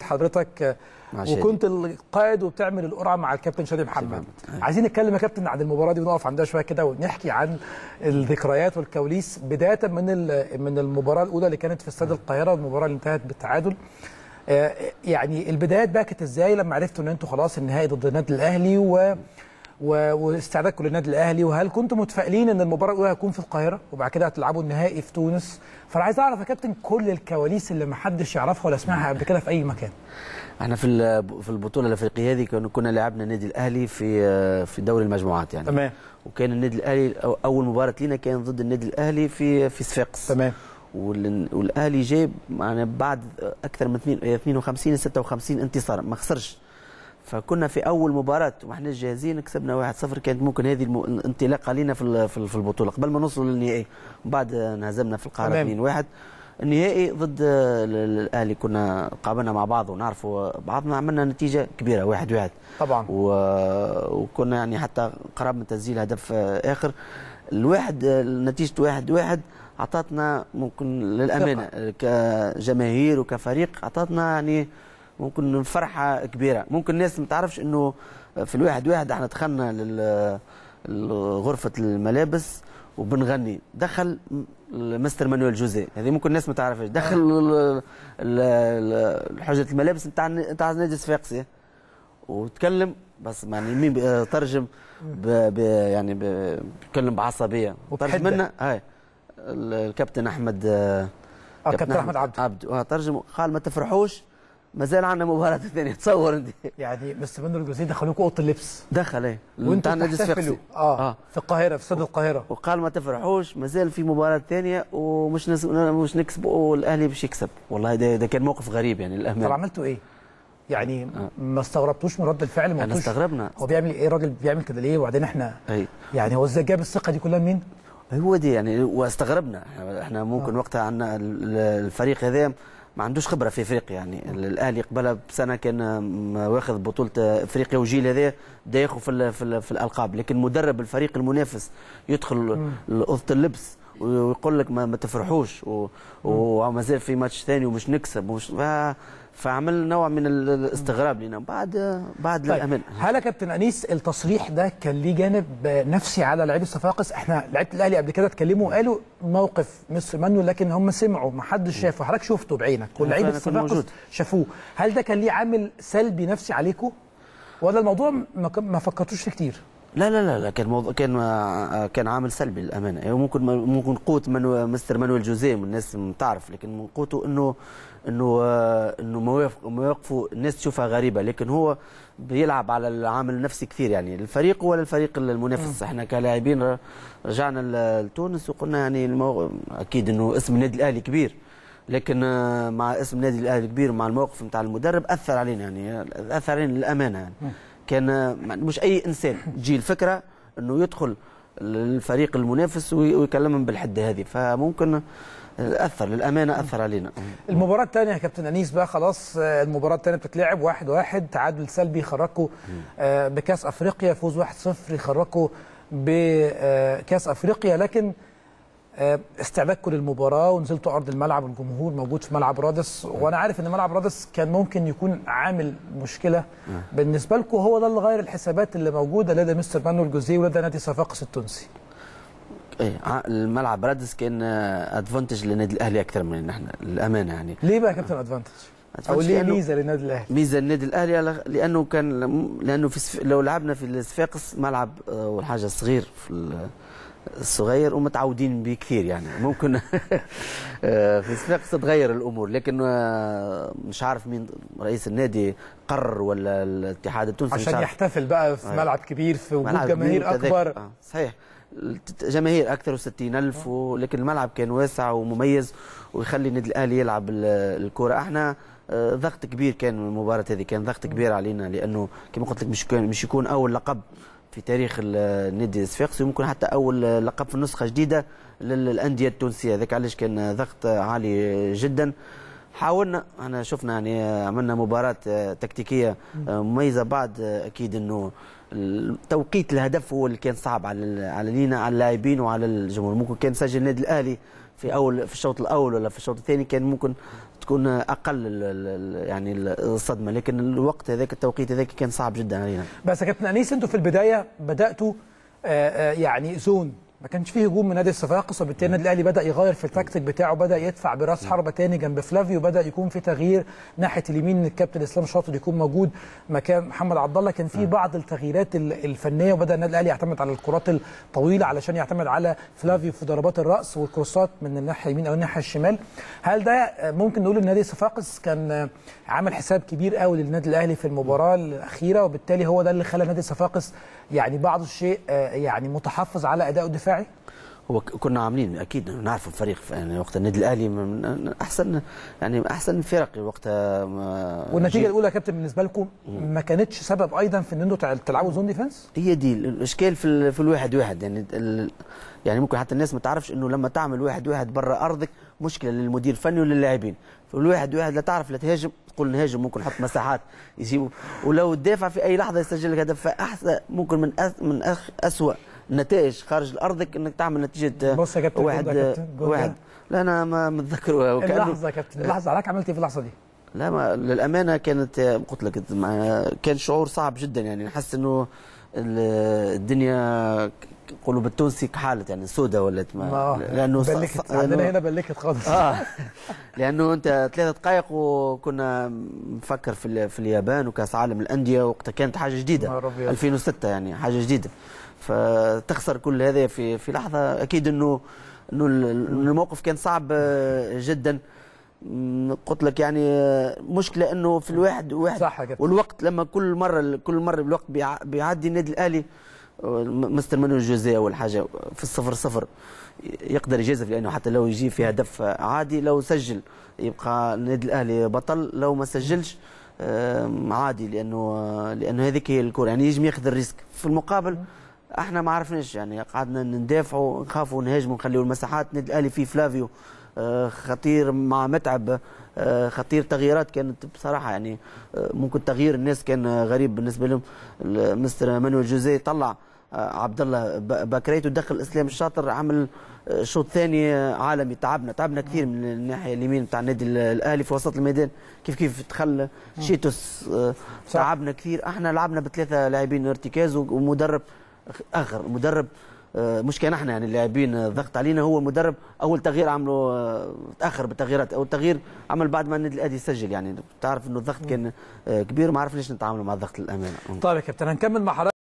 حضرتك مع شادي. وكنت القائد وبتعمل القرعه مع الكابتن شادي محمد عايزين نتكلم يا كابتن عن المباراه دي ونقف عندها شويه كده ونحكي عن الذكريات والكواليس بدايه من ال- من المباراه الاولى اللي كانت في استاد القاهره والمباراه اللي انتهت بالتعادل آه، يعني البدايات بقى كانت ازاي لما عرفتوا ان انتوا خلاص النهائي ضد النادي الاهلي و و- واستعدادكم للنادي الاهلي وهل كنتم متفائلين ان المباراه الاولى هتكون في القاهره وبعد كده هتلعبوا النهائي في تونس فانا عايز اعرف يا كابتن كل الكواليس اللي ما حدش يعرفها ولا سمعها قبل كده في اي مكان احنا في ال- في البطوله الافريقيه هذه كنا- كنا لعبنا النادي الاهلي في في دوري المجموعات يعني تمام وكان النادي الاهلي أو- اول مباراه لينا كان ضد النادي الاهلي في في صفاقس تمام وال- والاهلي جاب يعني بعد اكثر من 52 56 انتصار ما خسرش فكنا في اول مباراه وما احناش جاهزين كسبنا 1-0 كانت ممكن هذه الم- الانطلاقه لينا في ال- في ال- في البطوله قبل ما نوصل للنهائي وبعد انهزمنا في القاهره تمام. 2-1 النهائي ضد ال- ال- الاهلي كنا قابلنا مع بعض ونعرفوا بعضنا عملنا نتيجه كبيره واحد واحد طبعا و... وكنا يعني حتى قرب من تسجيل هدف آه، اخر الواحد آه، نتيجه واحد واحد اعطتنا ممكن للامانه كجماهير وكفريق اعطتنا يعني ممكن فرحه كبيره ممكن الناس ما تعرفش انه في الواحد واحد احنا دخلنا لل غرفه الملابس وبنغني دخل م- مستر مانويل جوزيه هذه ممكن الناس ما تعرفش دخل ال- ال- ال- حجه الملابس نتاع نتاع نادي صفاقسي وتكلم بس يعني مين بي- ترجم ب ب يعني ب- بيتكلم بعصبيه وبحدة. ترجم لنا هاي ال- الكابتن احمد آه، اه كابتن احمد عبد عبد آه، ترجم قال ما تفرحوش ما زال عندنا مباراه ثانيه تصور انت يعني مستر منو الجوزيه دخلوكم اوضه اللبس دخل ايه وانتوا بتاع نادي بتحتفلوا صفاقسي اه, آه. في القاهره في استاد القاهره وقال ما تفرحوش ما زال في مباراه ثانيه ومش نس... مش نكسب والاهلي باش يكسب والله ده, ده كان موقف غريب يعني طب الامانه عملتوا ايه؟ يعني ما استغربتوش من رد الفعل ما احنا قلتوش استغربنا هو بيعمل ايه الراجل بيعمل كده ليه وبعدين احنا اي يعني هو ازاي جاب الثقه دي كلها منين؟ هو دي يعني واستغربنا إحنا- احنا ممكن وقتها عندنا ال- الفريق هذا ما عندوش خبره في افريقيا يعني الاهلي قبلها بسنه كان م- واخذ بطوله افريقيا وجيل هذا بدا ياخذ في ال- في, ال- في الالقاب لكن مدرب الفريق المنافس يدخل اوضه اللبس ويقول لك ما, ما تفرحوش و- وما زال في ماتش ثاني ومش نكسب ومش ف- فعمل نوع من ال- الاستغراب لنا بعد بعد طيب للامانه هل يا كابتن انيس التصريح ده كان ليه جانب نفسي على لعيبه الصفاقس احنا لعيبه الاهلي قبل كده اتكلموا وقالوا موقف مستر مانويل لكن هم سمعوا ما حدش شافه حضرتك شفته بعينك واللعيبه فعلا كان الصفاقس موجود. شافوه هل ده كان ليه عامل سلبي نفسي عليكم ولا الموضوع ما كان- ما فكرتوش فيه كتير لا لا لا لا كان موضوع كان آه، كان عامل سلبي للامانه يعني ممكن ممكن قوه منو مستر مانويل جوزيه من الناس ما تعرف لكن من قوته انه انه آه، انه مواقف- مواقفه الناس تشوفها غريبه لكن هو بيلعب على العامل النفسي كثير يعني الفريق ولا الفريق المنافس احنا كلاعبين ر- رجعنا ل- لتونس وقلنا يعني المو... اكيد انه اسم النادي الاهلي كبير لكن آه، مع اسم النادي الاهلي كبير مع الموقف نتاع المدرب اثر علينا يعني اثر علينا للامانه يعني كان آه، مش اي انسان تجي الفكره انه يدخل الفريق المنافس وي- ويكلمهم بالحده هذه فممكن آه، اثر للامانه اثر علينا المباراة الثانية يا كابتن أنيس بقى خلاص آه، المباراة الثانية بتتلعب واحد واحد تعادل سلبي يخرجكوا آه، بكأس أفريقيا فوز واحد صفر يخرجكوا بكأس أفريقيا لكن آه، استعدادكم للمباراة ونزلتوا أرض الملعب والجمهور موجود في ملعب رادس وأنا عارف إن ملعب رادس كان ممكن يكون عامل مشكلة بالنسبة لكم هو ده اللي غير الحسابات اللي موجودة لدى مستر مانويل جوزيه ولدى نادي صفاقس التونسي ايه ع- الملعب رادس كان ادفانتج للنادي الاهلي اكثر من احنا للامانه يعني ليه بقى يا كابتن أدفانتج؟ أو Advantage ليه لأنه- ميزة للنادي الأهلي؟ ميزه النادي الاهلي على- لانه كان لانه في السف... لو لعبنا في الصفاقس ملعب آه، والحاجه صغير في ال- الصغير ومتعودين به كثير يعني ممكن آه، في الصفاقس تتغير الامور لكن آه، مش عارف مين رئيس النادي قرر ولا الاتحاد التونسي مش عشان عارف. يحتفل بقى في أيوة. ملعب كبير في وجود ملعب جماهير كبير وكذا. أكبر آه صحيح الت- جماهير اكثر و 60000 و... لكن الملعب كان واسع ومميز ويخلي النادي الاهلي يلعب ال- الكره احنا آه، ضغط كبير كان من المباراه هذه كان ضغط كبير علينا لانه كما قلت لك مش كان مش يكون اول لقب في تاريخ ال- النادي الصفاقسي وممكن حتى اول لقب في نسخه جديده للانديه التونسيه هذاك علاش كان ضغط عالي جدا حاولنا انا شفنا يعني عملنا مباراه آه، تكتيكيه آه، مميزه بعد آه، اكيد انه توقيت الهدف هو اللي كان صعب على على لينا على اللاعبين وعلى الجمهور ممكن كان سجل النادي الاهلي في اول في الشوط الاول ولا في الشوط الثاني كان ممكن تكون اقل ال ال يعني الصدمه لكن الوقت هذاك التوقيت هذاك كان صعب جدا علينا بس يا كابتن انيس انتوا في البدايه بداتوا آه، آه، يعني زون ما كانش فيه هجوم من نادي الصفاقس وبالتالي النادي الاهلي بدا يغير في التكتيك بتاعه بدا يدفع براس حربه تاني جنب فلافيو بدا يكون في تغيير ناحيه اليمين إن الكابتن اسلام شاطر يكون موجود مكان محمد عبد الله كان في بعض التغييرات ال- الفنيه وبدا النادي الاهلي يعتمد على الكرات الطويله علشان يعتمد على فلافيو في ضربات الراس والكروسات من الناحيه اليمين او الناحيه الشمال هل ده آه، ممكن نقول ان نادي صفاقس كان آه، عامل حساب كبير قوي للنادي الاهلي في المباراه الاخيره وبالتالي هو ده اللي خلى نادي صفاقس يعني بعض الشيء آه، يعني متحفظ على ادائه الدفاعي هو ك- كنا عاملين اكيد نعرف الفريق يعني وقت النادي الاهلي من احسن يعني احسن الفرق وقتها ما- والنتيجه جيل- الاولى يا كابتن بالنسبه لكم ما كانتش سبب ايضا في ان انتوا تع- تلعبوا زون ديفense هي دي الاشكال في ال- في الواحد واحد يعني ال- يعني ممكن حتى الناس ما تعرفش انه لما تعمل واحد واحد برا ارضك مشكله للمدير الفني وللاعبين في الواحد واحد لا تعرف لا تهاجم تقول نهاجم ممكن نحط مساحات يجيبوا ولو تدافع في اي لحظه يسجل لك هدف فاحسن ممكن من أس من أخ اسوء نتائج خارج ارضك انك تعمل نتيجه بص يا كابتن واحد جول ده يا كابتن، جول ده. واحد لا انا ما متذكره وكانه اللحظه يا كابتن اللحظه عليك عملت ايه في اللحظه دي لا ما للامانه كانت قلت لك مع- كان شعور صعب جدا يعني نحس انه ال- الدنيا يقولوا بالتونسي كحالت يعني سودة ولات ما ما لانه ص- بلكت ص- عندنا لأنه- هنا بلكت خالص اه لانه انت ثلاثة دقائق وكنا نفكر في ال- في اليابان وكاس عالم الانديه وقتها كانت حاجه جديده نهار أبيض. 2006 يعني حاجه جديده فتخسر كل هذا في في لحظه اكيد انه انه ال- الموقف كان صعب آه، جدا مم، قلت لك يعني آه، مشكله انه في الواحد واحد صح يا كابتن. والوقت لما كل مره كل مره الوقت بيع- بيعدي النادي الاهلي آه، مستر مانويل جوزيه اول حاجه في الصفر صفر يقدر يجازف لانه حتى لو يجي في هدف عادي لو سجل يبقى النادي الاهلي بطل لو ما سجلش آم، عادي لانه آه، لانه هذيك هي الكره يعني يجم ياخذ الريسك في المقابل احنا ما عرفناش يعني قعدنا ندافعوا نخافوا نهاجموا نخليوا المساحات النادي الاهلي فيه فلافيو آه، خطير مع متعب آه، خطير تغييرات كانت بصراحه يعني آه، ممكن تغيير الناس كان آه، غريب بالنسبه لهم ال- مستر مانويل جوزيه طلع آه، عبد الله ب- بكريت ودخل اسلام الشاطر عمل آه، شوط ثاني آه، عالمي تعبنا تعبنا كثير من الناحيه اليمين بتاع النادي ال- الاهلي في وسط الميدان كيف كيف دخل شيتوس آه، صح. تعبنا كثير احنا لعبنا بثلاثه لاعبين ارتكاز و- ومدرب اخر مدرب آه، مش كان احنا يعني اللاعبين آه، ضغط علينا هو المدرب اول تغيير عمله آه، تاخر بالتغييرات اول تغيير عمل بعد ما النادي الاهلي يسجل يعني تعرف انه الضغط كان آه، كبير ما عرفناش نتعامل مع الضغط للامانه طيب يا كابتن هنكمل مع حضرتك